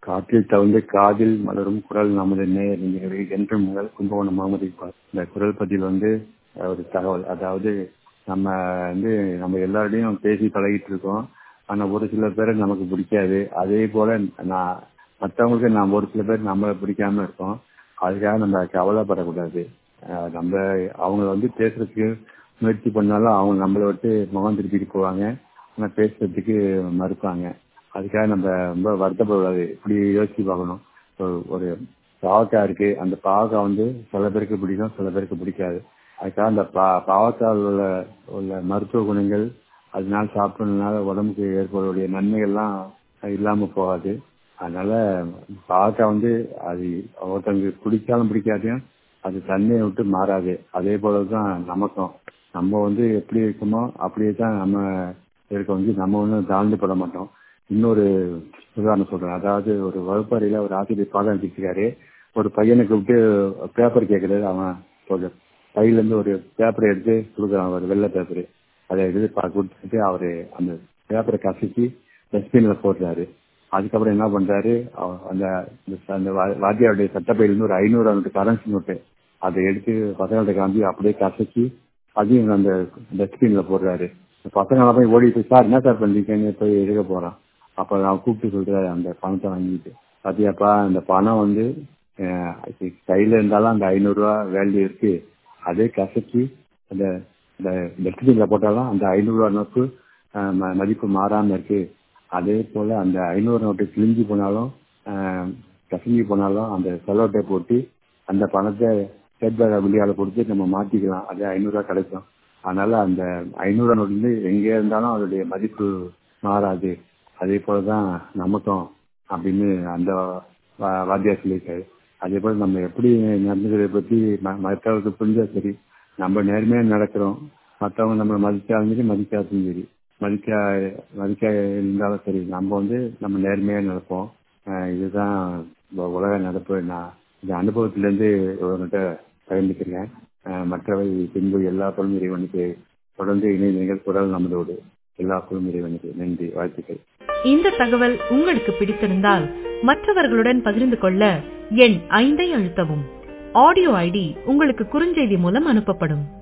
காற்றில் தவிர்ந்து காதில் மலரும் குரல் நமது நேயர் நீங்கள் என்றும் முதல் கும்பகோணம் முகமது இக்பால் இந்த குரல் பதில் வந்து ஒரு தகவல் அதாவது நம்ம வந்து நம்ம எல்லாரோடையும் பேசி பழகிட்டு இருக்கோம் ஆனா ஒரு சில பேரை நமக்கு பிடிக்காது அதே போல நான் மற்றவங்களுக்கு நாம் ஒரு சில பேர் நம்மளை பிடிக்காம இருக்கோம் அதுக்காக நம்ம கவலைப்படக்கூடாது அஹ் நம்ம அவங்க வந்து பேசுறதுக்கு முயற்சி பண்ணாலும் அவங்க நம்மளை விட்டு முகம் திருப்பிட்டு போவாங்க ஆனா பேசுறதுக்கு மறுப்பாங்க அதுக்காக நம்ம ரொம்ப வருத்தப்படக்கூடாது இப்படி யோசிச்சு பார்க்கணும் ஒரு- ஒரு பாவக்காய் இருக்கு அந்த பாவக்காய் வந்து சில பேருக்கு பிடிக்கும் சில பேருக்கு பிடிக்காது அதுக்காக அந்த பா பாவக்காயில் உள்ள உள்ள மருத்துவ குணங்கள் அதனால சாப்பிட்றதுனால உடம்புக்கு ஏற்படக்கூடிய நன்மைகள்லாம் இல்லாம போகாது அதனால பாவக்காய் வந்து அது ஒருத்தவங்களுக்கு பிடிச்சாலும் பிடிக்காதையும் அது தன்மையை விட்டு மாறாது அதே போலதான் நமக்கும் நம்ம வந்து எப்படி இருக்கோமோ அப்படியே தான் நம்ம இருக்க வந்து நம்ம ஒன்றும் தாழ்ந்து பட மாட்டோம் இன்னொரு உதாரணம் சொல்றேன் அதாவது ஒரு வகுப்பறையில ஒரு ஆசிரியர் பாடம் எடுத்துக்கிறாரு ஒரு பையனை கூப்பிட்டு பேப்பர் கேட்கறது அவன் ஒரு பையில இருந்து ஒரு பேப்பரை எடுத்து கொடுக்குறான் ஒரு வெள்ளை பேப்பர் அதை எடுத்து பா- கொடுத்துட்டு அவரு அந்த பேப்பரை கசக்கி டஸ்ட்பின்ல போடுறாரு அதுக்கப்புறம் என்ன பண்றாரு அவ- அந்த இந்த- அந்த வா- வாத்தியாருடைய சட்டப்பையில இருந்து ஒரு ஐநூறு நோட்டு கரன்சி நோட்டு அதை எடுத்து பசங்கள்ட்ட காமிச்சு அப்படியே கசக்கி அதையும் அந்த டஸ்ட்பின்ல போடுறாரு பசங்க போய் ஓடி போய் சார் என்ன சார் பண்றீங்கன்னு போய் எடுக்க போறான் அப்ப நான் கூப்பிட்டு சொல்றாரு அந்த பணத்தை வாங்கிட்டு பாத்தியாப்பா அந்த பணம் வந்து அஹ், இது கையில இருந்தாலும் அந்த ஐநூறு ரூபா வேல்யூ இருக்கு அதே கசக்கி அந்த டஸ்ட்பின்ல போட்டாலும் அந்த ஐநூறு ரூபா நோட்டு அஹ், ம- மதிப்பு மாறாம இருக்கு அதே போல அந்த ஐநூறு நோட்டு கிழிஞ்சு போனாலும் அஹ், கசங்கி போனாலும் அந்த செலோ டேப் போட்டு அந்த பணத்தை ஸ்டேட் பேங்க் ஆஃப் இந்தியாவில் கொடுத்து நம்ம மாத்திக்கலாம் அதே ஐநூறுரூவா கிடைக்கும் அதனால அந்த ஐநூறு நோட்டு வந்து எங்கே இருந்தாலும் அதோடைய மதிப்பு மாறாது அதே போலதான் நமக்கும் அப்படின்னு அந்த வா- வாத்தியார் சொல்லியிருக்காரு அதே போல நம்ம எப்படி நடந்துக்கிறத பத்தி ம- மற்றவர்களுக்கு புரிஞ்சா சரி நம்ம நேர்மையா நடக்கிறோம் மற்றவங்க நம்மளை மதிச்சாலும் சரி மதிக்காதும் சரி மதிக்க மதிக்க இருந்தாலும் சரி நம்ம வந்து நம்ம நேர்மையா நடப்போம் அஹ் இதுதான் உ- உலக நடப்பு நான் இந்த அனுபவத்திலேருந்து உங்கள்கிட்ட பகிர்ந்துக்கிறேன் அஹ் மற்றவை பின்பு எல்லா பொருளும் இறைவனுக்கு தொடர்ந்து இணைந்தீர்கள் குரல் நமதோடு எல்லா பொருளும் இறைவனுக்கு நன்றி வாழ்த்துக்கள் இந்த தகவல் உங்களுக்கு பிடித்திருந்தால் மற்றவர்களுடன் பகிர்ந்து கொள்ள எண் ஐந்தை அழுத்தவும் ஆடியோ ஐடி உங்களுக்கு குறுஞ்செய்தி மூலம் அனுப்பப்படும்